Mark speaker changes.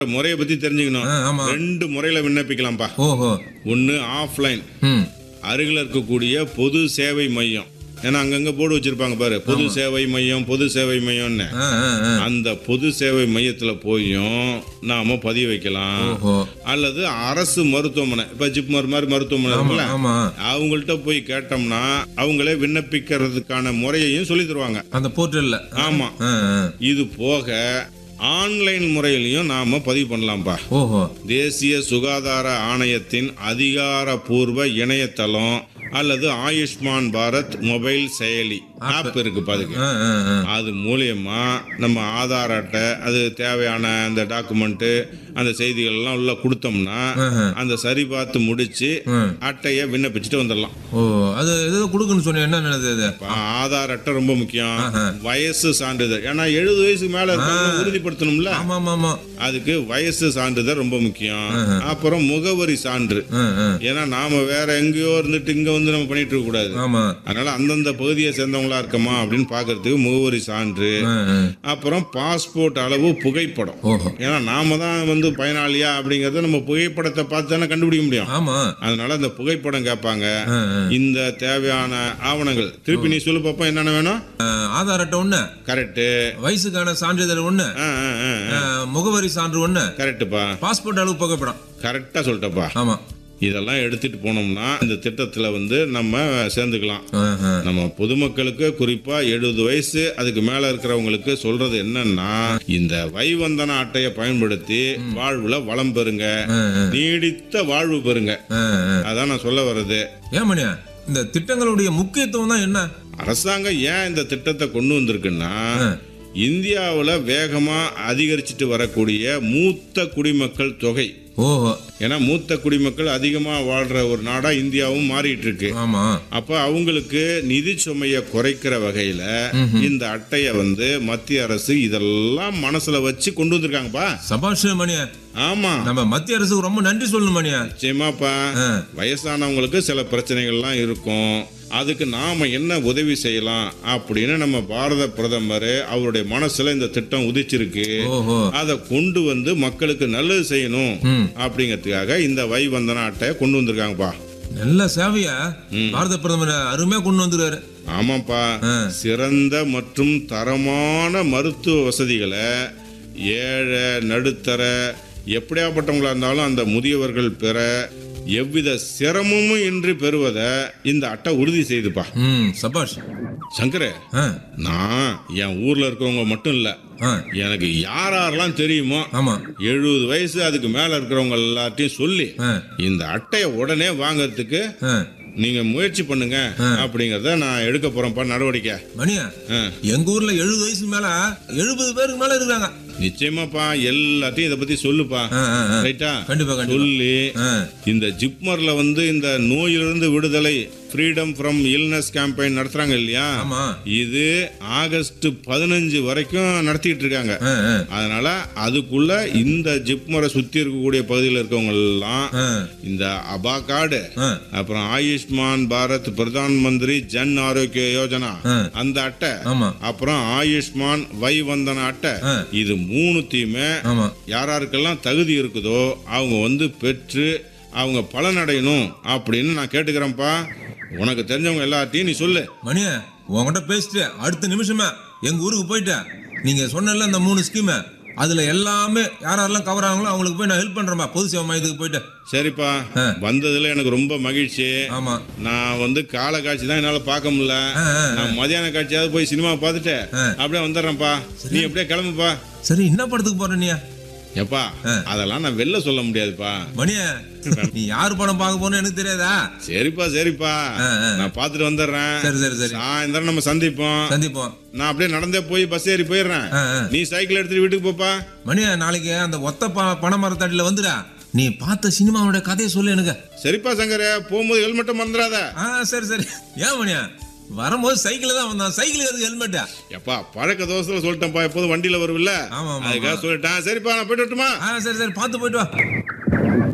Speaker 1: முறையை பத்தி தெரிஞ்சுக்கணும்
Speaker 2: ஆ, ஆமா
Speaker 1: ரெண்டு முறையில விண்ணப்பிக்கலாம்ப்பா
Speaker 2: ஓஹோ
Speaker 1: ஒன்னு ஆஃப்லைன்
Speaker 2: ம்
Speaker 1: அருகில் இருக்கக்கூடிய பொது சேவை மையம் ஏன்னா அங்கங்க போர்டு வச்சிருப்பாங்க பாரு பொது சேவை மையம் பொது சேவை மையம்னு
Speaker 2: ஆ ஆ ஆ
Speaker 1: அந்த பொது சேவை மையத்துல போயும் நாம பதிவு வைக்கலாம்
Speaker 2: ஓஹோ
Speaker 1: அல்லது அரசு மருத்துவமனை இப்ப ஜிப்மர் மாதிரி மருத்துவமனை
Speaker 2: ஆமா
Speaker 1: இருக்குல்ல
Speaker 2: ஆமா
Speaker 1: அவங்கள்ட்ட போய் கேட்டோம்னா அவங்களே விண்ணப்பிக்கிறதுக்கான முறையையும் சொல்லி தருவாங்க
Speaker 2: அந்த போர்ட்டல்ல
Speaker 1: ஆமா
Speaker 2: ஆ ஆ
Speaker 1: இது போக ஆன்லைன் முறையிலையும் நாம பதிவு பண்ணலாம்ப்பா
Speaker 2: ஓஹோ
Speaker 1: தேசிய சுகாதார ஆணையத்தின் அதிகாரப்பூர்வ இணையதளம் அல்லது ஆயுஷ்மான் பாரத் மொபைல் செயலி ஆப் இருக்குப்பா அதுக்கு
Speaker 2: ஆ ஆ ஆ
Speaker 1: அது மூலியமா நம்ம ஆதார் அட்டை அது தேவையான அந்த டாக்குமெண்ட்டு அந்த செய்திகள் எல்லாம் உள்ள கொடுத்தோம்னா
Speaker 2: ஆஹா.
Speaker 1: அந்த சரி பார்த்து முடிச்சு
Speaker 2: ம்.
Speaker 1: அட்டையை விண்ணப்பிச்சுட்டு வந்துடலாம்
Speaker 2: ஓ அது ஏதோ கொடுக்குன்னு சொன்னேன் என்ன என்னது அது
Speaker 1: இப்ப ஆதார் அட்டை ரொம்ப முக்கியம்
Speaker 2: ஆஹா.
Speaker 1: வயசு சான்றிதழ் ஏன்னா எழுபது வயசுக்கு மேல இருக்கிறவங்க உறுதிப்படுத்தணும்ல
Speaker 2: ஆமா ஆமா ஆமா
Speaker 1: அதுக்கு வயசு சான்றிதழ் ரொம்ப முக்கியம் அப்புறம் முகவரி சான்று
Speaker 2: ஆ ஆ
Speaker 1: ஏன்னா நாம வேற எங்கேயோ இருந்துட்டு இங்க வந்து நம்ம பண்ணிட்டு இருக்க கூடாது
Speaker 2: ஆமா
Speaker 1: அதனால அந்தந்த பகுதியை சேர்ந்தவங்களா இருக்கமா அப்படின்னு பாக்குறதுக்கு முகவரி சான்று
Speaker 2: ஆ ஆ
Speaker 1: அப்புறம் பாஸ்போர்ட் அளவு புகைப்படம்
Speaker 2: ஓஹோ
Speaker 1: ஏன்னா நாம தான் வந்து பயனாளியா அப்படிங்கறத நம்ம புகைப்படத்தை பார்த்து தானே கண்டுபிடிக்க முடியும்
Speaker 2: ஆமா
Speaker 1: அதனால அந்த புகைப்படம் கேட்பாங்க
Speaker 2: ஆ ஆ
Speaker 1: இந்த தேவையான ஆவணங்கள் திருப்பி நீ சொல்லு பாப்போம் என்னென்ன வேணும்
Speaker 2: ஆ, ஆதார் அட்டை ஒண்ணு
Speaker 1: கரெக்ட்
Speaker 2: வயசுக்கான சான்றிதழ் ஒண்ணு ஆ, முகவரி சான்று ஒண்ணு
Speaker 1: கரெக்டுப்பா
Speaker 2: பாஸ்போர்ட் அளவு புகைப்படம்
Speaker 1: கரெக்டா சொல்லிட்டப்பா
Speaker 2: ஆமா
Speaker 1: இதெல்லாம் எடுத்துட்டு போனோம்னா இந்த திட்டத்துல வந்து நம்ம சேர்ந்துக்கலாம்
Speaker 2: ஆ, ஆ.
Speaker 1: நம்ம பொதுமக்களுக்கு குறிப்பா எழுபது வயசு அதுக்கு மேல இருக்கிறவங்களுக்கு சொல்றது என்னன்னா இந்த வைவந்தன அட்டையை பயன்படுத்தி வாழ்வுல வளம் பெறுங்க
Speaker 2: ஆ, ஆ.
Speaker 1: நீடித்த வாழ்வு பெறுங்க
Speaker 2: ஆ, ஆ.
Speaker 1: அதான் நான் சொல்ல வர்றது
Speaker 2: ஏன் மணியா இந்த திட்டங்களுடைய முக்கியத்துவம் தான் என்ன
Speaker 1: அரசாங்கம் ஏன் இந்த திட்டத்தை கொண்டு வந்திருக்குன்னா இந்தியாவுல வேகமா அதிகரிச்சுட்டு வரக்கூடிய மூத்த குடிமக்கள் தொகை
Speaker 2: ஓஹோ
Speaker 1: ஏன்னா மூத்த குடிமக்கள் அதிகமா வாழ்ற ஒரு நாடா இந்தியாவும் மாறிட்டு இருக்கு
Speaker 2: ஆமா
Speaker 1: அப்ப அவங்களுக்கு நிதி சுமையை குறைக்கிற வகையில இந்த அட்டையை வந்து மத்திய அரசு இதெல்லாம் மனசுல வச்சு கொண்டு வந்திருக்காங்கப்பா
Speaker 2: சபாஷ் மணியா
Speaker 1: ஆமா
Speaker 2: நம்ம மத்திய அரசுக்கு ரொம்ப நன்றி சொல்லணும் மணியா
Speaker 1: நிச்சயமாப்பா
Speaker 2: ஆ.
Speaker 1: வயசானவங்களுக்கு சில பிரச்சனைகள்லாம் இருக்கும் அதுக்கு நாம என்ன உதவி செய்யலாம் அப்படின்னு நம்ம பாரத பிரதமர் அவருடைய மனசுல இந்த திட்டம் உதிச்சிருக்கு
Speaker 2: ஓஹோ
Speaker 1: அதை கொண்டு வந்து மக்களுக்கு நல்லது செய்யணும்
Speaker 2: ம்.
Speaker 1: அப்படிங்கிறதுக்காக இந்த வை வந்தன அட்டையை கொண்டு வந்திருக்காங்கப்பா
Speaker 2: நல்ல சேவையா பாரத பிரதமர் அருமையா கொண்டு வந்துருவாரு
Speaker 1: ஆமாப்பா
Speaker 2: ஆ.
Speaker 1: சிறந்த மற்றும் தரமான மருத்துவ வசதிகளை ஏழை நடுத்தர எப்படியாப்பட்டவங்களா இருந்தாலும் அந்த முதியவர்கள் பெற எவ்வித சிரமமும் இன்றி பெறுவதை இந்த அட்டை உறுதி செய்துப்பா
Speaker 2: ம் சபாஷ்
Speaker 1: சங்கரே
Speaker 2: ஆ
Speaker 1: நான் என் ஊர்ல இருக்கிறவங்க மட்டும் இல்ல
Speaker 2: ஆ
Speaker 1: எனக்கு யார் யாரெல்லாம் தெரியுமோ
Speaker 2: ஆமா
Speaker 1: எழுபது வயசு அதுக்கு மேல இருக்கிறவங்க எல்லாத்தையும் சொல்லி
Speaker 2: ஆ
Speaker 1: இந்த அட்டையை உடனே வாங்குறதுக்கு
Speaker 2: ஆ
Speaker 1: நீங்க முயற்சி பண்ணுங்க அப்படிங்கறத நான் எடுக்க போறேன்ப்பா நடவடிக்கை
Speaker 2: மணியா
Speaker 1: ஆ.
Speaker 2: எங்க ஊர்ல எழுபது வயசுக்கு மேல எழுபது பேருக்கு மேல இருக்காங்க
Speaker 1: நிச்சயமாப்பா எல்லாத்தையும் இதை பத்தி சொல்லுப்பா
Speaker 2: ஆ, ஆ, ஆ.
Speaker 1: ரைட்டா
Speaker 2: கண்டிப்பா கண்டிப்பா
Speaker 1: சொல்லி
Speaker 2: ஆ,
Speaker 1: இந்த ஜிப்மர்ல வந்து இந்த நோயிலிருந்து விடுதலை ஃப்ரீடம் ஃப்ரம் இல்னஸ் கேம்பெயின் நடத்துறாங்க இல்லையா
Speaker 2: ஆமா
Speaker 1: இது ஆகஸ்ட் பதினஞ்சு வரைக்கும் நடத்திட்டு இருக்காங்க
Speaker 2: ஆ, ஆ,
Speaker 1: அதனால அதுக்குள்ள இந்த ஜிப்மரை சுத்தி இருக்கக்கூடிய பகுதியில் இருக்கவங்க எல்லாம்
Speaker 2: ஆ,
Speaker 1: இந்த அபா கார்டு
Speaker 2: ஆ,
Speaker 1: அப்புறம் ஆயுஷ்மான் பாரத் பிரதான் மந்திரி ஜன் ஆரோக்கிய யோஜனா
Speaker 2: ஆ.
Speaker 1: அந்த அட்டை
Speaker 2: ஆமா
Speaker 1: அப்புறம் ஆயுஷ்மான் வை வந்தன அட்டை
Speaker 2: ஆ.
Speaker 1: இது மூணுத்தையுமே
Speaker 2: ஆமா
Speaker 1: யாராருக்கெல்லாம் தகுதி இருக்குதோ அவங்க வந்து பெற்று அவங்க பலனடையணும் அப்படின்னு நான் கேட்டுக்கிறேன்ப்பா உனக்கு தெரிஞ்சவங்க எல்லாத்தையும் நீ சொல்லு
Speaker 2: மணியா உன்கிட்ட பேசிட்டு அடுத்த நிமிஷமே எங்க ஊருக்கு போயிட்டேன் நீங்க சொன்னல அந்த மூணு ஸ்கீம் அதுல எல்லாமே யாரெல்லாம் கவர் ஆகுங்களோ அவங்களுக்கு போய் நான் ஹெல்ப் பண்றேன்ப்பா பொது சேவை மையத்துக்கு போயிட்டு
Speaker 1: சரிப்பா
Speaker 2: ஆ.
Speaker 1: வந்ததுல எனக்கு ரொம்ப மகிழ்ச்சி
Speaker 2: ஆமா
Speaker 1: நான் வந்து காலை காட்சி தான் என்னால பார்க்க முடியல
Speaker 2: ஆ, ஆ,
Speaker 1: நான் மதியான காட்சியாவது போய் சினிமா பார்த்துட்டு
Speaker 2: ஆ.
Speaker 1: அப்படியே வந்துடுறேன்ப்பா நீ அப்படியே கிளம்புப்பா
Speaker 2: சரி என்ன படத்துக்கு போற நீ
Speaker 1: எப்பா அதெல்லாம் நான் வெளில சொல்ல முடியாதுப்பா
Speaker 2: மணியா நீ யார் படம் பார்க்க போறன்னு எனக்கு தெரியாதா
Speaker 1: சரிப்பா சரிப்பா
Speaker 2: ஆ, ஆ.
Speaker 1: நான் பார்த்துட்டு வந்துடுறேன்
Speaker 2: சரி சரி சரி
Speaker 1: சாயந்தரம் நம்ம சந்திப்போம்
Speaker 2: சந்திப்போம்
Speaker 1: நான் அப்படியே நடந்தே போய் பஸ் ஏறி போயிடுறேன்
Speaker 2: ஆ, ஆ.
Speaker 1: நீ சைக்கிள் எடுத்துட்டு வீட்டுக்கு போப்பா
Speaker 2: மணியா நாளைக்கு அந்த ஒத்த ப பனை மரத்தடியில வந்துடா நீ பார்த்த சினிமாவோட கதையை சொல்லு எனக்கு
Speaker 1: சரிப்பா சங்கர போகும்போது ஹெல்மெட்டை மறந்துடாத
Speaker 2: ஆ சரி சரி ஏன் மணியா வரும்போது சைக்கிள் தான் வந்தான் சைக்கிள் எதுக்கு ஹெல்மெட்டா
Speaker 1: எப்பா பழக்க தோசையில சொல்லிட்டேன்ப்பா எப்போதும் வண்டியில வருவில்ல
Speaker 2: ஆமா, ஆமா,
Speaker 1: அதுக்காக சொல்லிட்டேன் சரிப்பா நான் போயிட்டு வரட்டுமா
Speaker 2: ஆ சரி சரி பார்த்து போயிட்டு வா